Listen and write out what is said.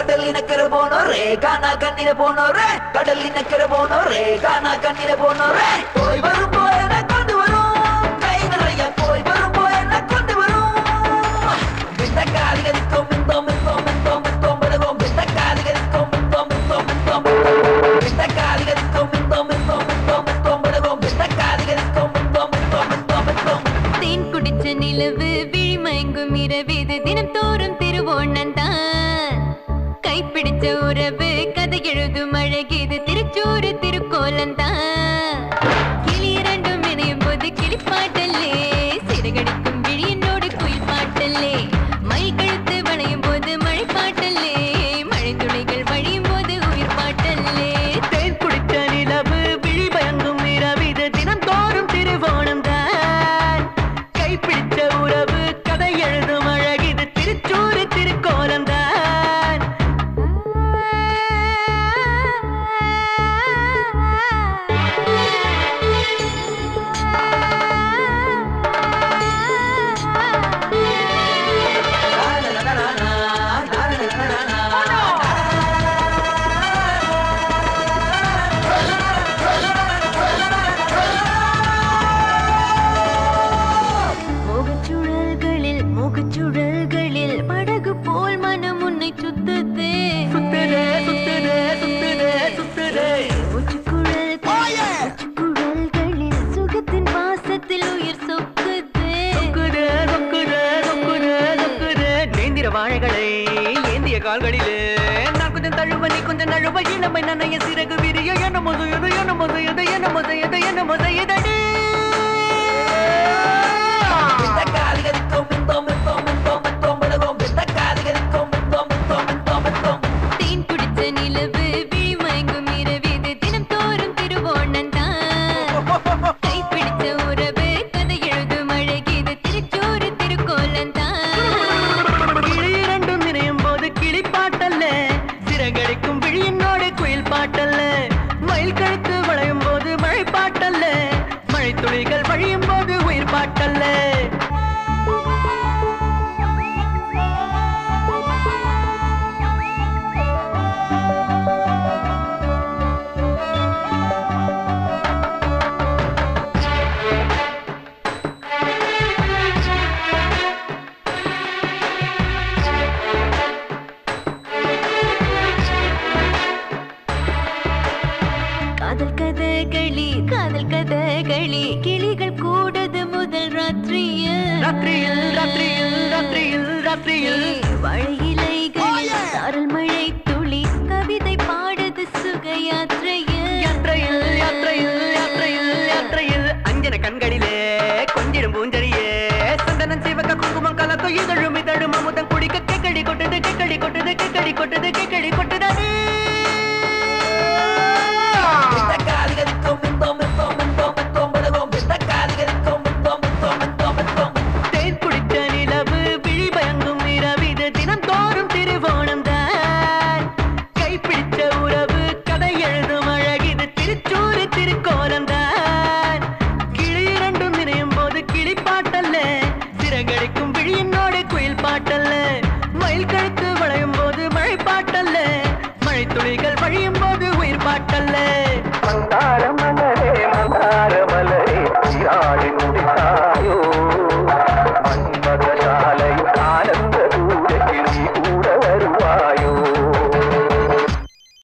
கடலினக்கரை போனோரே காணா கண்ணில போனோரே கடலினக்கரை போனோரே காணா கண்ணில போனோரே போய் வரும் போய் என்ன கொண்டு வரும் கை நிறைய போய் வரும் போய் என்ன கொண்டு வரும் விட்ட காலிகரிக்கும் மிந்தோம் மிந்தோம் மிந்தோம் மிந்தோம் விடுவோம் விட்ட காலிகரிக்கும் மிந்தோம் மிந்தோம் மிந்தோம் விட்ட காலிகரிக்கும் மிந்தோம் மிந்தோம் மிந்தோம் மிந்தோம் விடுவோம் விட்ட காலிகரிக்கும் மிந்தோம் மிந்தோம் மிந்தோம் மிந்தோம் தேன் குடிச்ச நிலவு விழிமயங்கும் இரவிது தினம் தோறும் திருவோணம் தான் கைப்பிடிச்ச உறவு கதை எழுதும் அழகிது திருச்சூறு திருக்கோலம் தான் கிளி இரண்டும் இணையும் போது கிளிப்பாட்டல்லே சிறகடிக்கும் விழியினோடு குயில் பாட்டல்லே மை கழுத்து வளையும் போது மழை பாட்டல்லே மழை துளிகள் வழியும் போது உயிர் பாட்டல்லே தேன் குடித்த நிலவு விழி பயங்கும் இரவிது தினம் தோறும் திருவோணம் தான் கைப்பிடிச்ச உறவு கதை எழுதும் அழகிது திருச்சூறு திருக்கோலம் தான் மோகச்சுழல்களில் மோகச்சுழல்களில் படகு போல் மனம் உன்னை சுத்துதே சுத்துதே சுத்துதே சுத்துதே சுத்துதே மூச்சுக்குழல் மூச்சுக்குழல்களில் சுகத்தின் வாசத்தில் உயிர் சொக்குதே சொக்குதே சொக்குதே சொக்குதே சொக்குதே நேந்திர வாழைகளை ஏந்திய கால்களிலே நான் கொஞ்சம் தழுவ நீ கொஞ்சம் நழுவ இனமை நனைய சிறகு விரிய என்ன முதையது என்ன முதையது என்ன முதையது என்ன முதையதடி விட்ட காலிகரிக்கும் மிந்தோம் மிந்தோம் மிந்தோம் மிந்தோம் விடுவோம் விட்ட காலிகரிக்கும் மிந்தோம் மிந்தோம் மிந்தோம் மிந்தோம் தேன் குடிச்ச நிலவு விழி மயங்கும் இரவிது தினம் தோறும் திருவோணம் தான் கைப்பிடிச்ச உறவு கதை எழுதும் அழகிது திருச்சூறு திருக்கோலம் தான் கிளி இரண்டும் இணையும் போது கிளி பாட்டல்ல சிறகடிக்கும் விழியினோடு குயில் பாட்டல்ல மயில் கழுத்து வளையும் போது மழை பாட்டல்ல மழை துளிகள் வழியும் போது உயிர் பாட்டல்ல காதல் கதகளி காதல் கதகளி கிளிகள் கூடது முதல் ராத்திரியில் ராத்திரியில் ராத்திரியில் ராத்திரியில் ராத்திரியில் வாழை இலைகளில் சாரல் மழை துளி கவிதை பாடுது சுக யாத்திரையில் யாத்திரையில் யாத்திரையில் யாத்திரையில் யாத்திரையில் அஞ்சன கண்களிலே கொஞ்சிடும் பூஞ்சரியே சந்தனம் சிவக்க குங்குமம் கலக்கும் இதழும் இதழும் அமுதம் குடிக்க கேக்கடி கொட்டது கேக்கடி கொட்டது கேக்கடி கொட்டது கேக்கடி கொட்டது